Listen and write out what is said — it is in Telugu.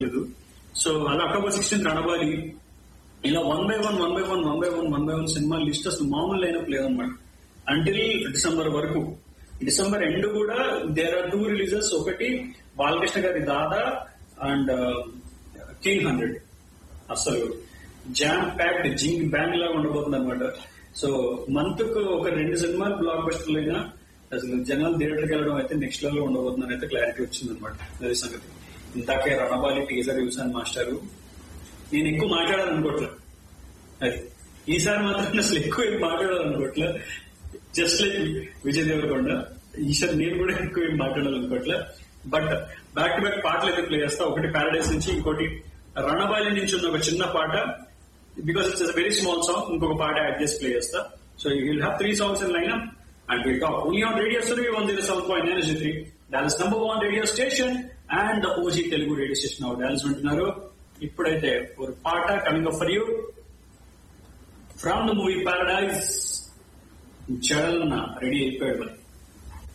లేదు సో అలా అక్టోబర్ సిక్స్టీన్త్ రణబాలి ఇలా one by one one by one one by one one by one cinema list అసలు మామూలు లైనప్ లేదన్నమాట అంటిల్ డిసెంబర్ వరకు డిసెంబర్ ఎండ్ కూడా దేర్ ఆర్ టూ రిలీజెస్ ఒకటి బాలకృష్ణ గారి దాదా అండ్ కింగ్ హండ్రెడ్ అసలు జామ్ ప్యాక్డ్ జింగ్ బ్యాంగ్ లాగా ఉండబోతుంది అనమాట సో మంత్ కు ఒక రెండు సినిమాలు బ్లాక్ బస్టర్లు అయినా అసలు జనాలు థియేటర్కి వెళ్ళడం అయితే నెక్స్ట్ లెవెల్ లో ఉండబోతుందని అయితే క్లారిటీ వచ్చింది అనమాట అది సంగతి ఇందాకే రణబాలి టీజర్ చూసాను మాస్టారు నేను ఎక్కువ మాట్లాడాలనుకోవట్లే అది ఈసారి మాత్రం అసలు ఎక్కువ ఏం మాట్లాడాలనుకోవట్లే జస్ట్ లైక్ విజయ్ దేవరకొండ ఈసారి నేను కూడా ఎక్కువ ఏం మాట్లాడాలనుకోవట్లే బట్ బ్యాక్ టు బ్యాక్ పాటలు అయితే ప్లే చేస్తా ఒకటి ప్యారడైస్ నుంచి ఇంకోటి రణబాలి నుంచి ఉన్న ఒక చిన్న పాట because it's very small song ఇంకొక పాట యాడ్ చేసి ప్లే చేస్తా so you will have three songs in line and will talk only on radio Suravi one zero seven point nine three Dallas number one radio station and the OG Telugu radio station of Dallas వింటున్నారు ఇప్పుడైతే ఒక పాట coming up for you from the movie Paradise జడలన్న రెడీ అయిపోయాడు మరి